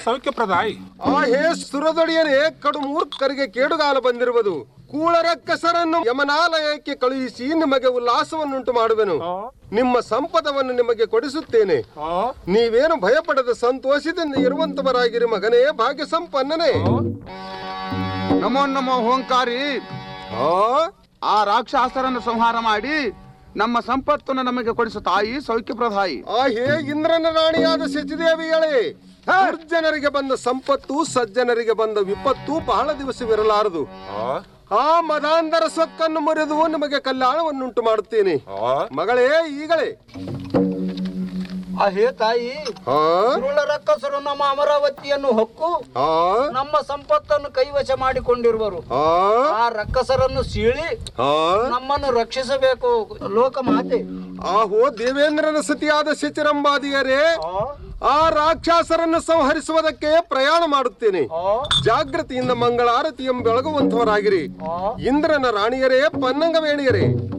ಸೌಖ್ಯಪ್ರದಾಯಿ ಆ ಹೇ ಸುರದೊಡೆಯನೇ ಕಡು ಮೂರ್ಖರಿಗೆ ಕೇಡುಗಾಲ ಬಂದಿರುವುದು ಕೂಳರಕ್ಕಸರನ್ನು ಯಮನಾಲಯಕ್ಕೆ ಕಳುಹಿಸಿ ನಿಮಗೆ ಉಲ್ಲಾಸವನ್ನುಂಟು ಮಾಡುವೆನು ನಿಮ್ಮ ಸಂಪದವನ್ನು ನಿಮಗೆ ಕೊಡಿಸುತ್ತೇನೆ ನೀವೇನು ಭಯಪಡದ ಸಂತೋಷದಿಂದ ಇರುವಂತವರಾಗಿರಿ ಮಗನೇ ಭಾಗ್ಯ ಸಂಪನ್ನನೇ ನಮೋ ನಮೋ ಓಂಕಾರಿ ಆ ರಾಕ್ಷಸರನ್ನು ಸಂಹಾರ ಮಾಡಿ ನಮ್ಮ ಸಂಪತ್ತನ್ನು ನಮಗೆ ಕೊಡಿಸು ತಾಯಿ ಸೌಖ್ಯಪ್ರದಾಯಿ ಆ ಹೇ ಇಂದ್ರನ ರಾಣಿಯಾದ ಶಚಿದೇವಿಯಳೇ ದುರ್ಜನರಿಗೆ ಬಂದ ಸಂಪತ್ತು ಸಜ್ಜನರಿಗೆ ಬಂದ ವಿಪತ್ತು ಬಹಳ ದಿವಸವಿರಲಾರದು ಆ ಮದಾಂಧರ ಸೊಕ್ಕನ್ನು ಮುರಿದು ನಿಮಗೆ ಕಲ್ಯಾಣವನ್ನುಂಟು ಮಾಡುತ್ತೇನೆ ಮಗಳೇ ಈಗಳೇ ಆ ಹೇ ತಾಯಿ ಆ ಸುರುಳ ರಕ್ಕಸರು ನಮ್ಮ ಅಮರಾವತಿಯನ್ನು ಹೊಕ್ಕು ಆ ನಮ್ಮ ಸಂಪತ್ತನ್ನು ಕೈವಶ ಮಾಡಿಕೊಂಡಿರುವರು ಆ ಆ ರಕ್ಕಸರನ್ನು ಸೀಳಿ ಆ ನಮ್ಮನ್ನು ರಕ್ಷಿಸಬೇಕು ಲೋಕ ಮಾತೆ ಆಹೋ ದೇವೇಂದ್ರನ ಸತಿಯಾದ ಶಚಿರಂಬಾದಿಯರೇ ಆ ರಾಕ್ಷಸರನ್ನು ಸಂಹರಿಸುವುದಕ್ಕೆ ಪ್ರಯಾಣ ಮಾಡುತ್ತೇನೆ ಜಾಗೃತಿಯಿಂದ ಮಂಗಳಾರತಿ ಎಂಬ ಬೆಳಗುವಂತವರಾಗಿರಿ ಇಂದ್ರನ ರಾಣಿಯರೇ ಪನ್ನಂಗವೇಣಿಯರೇ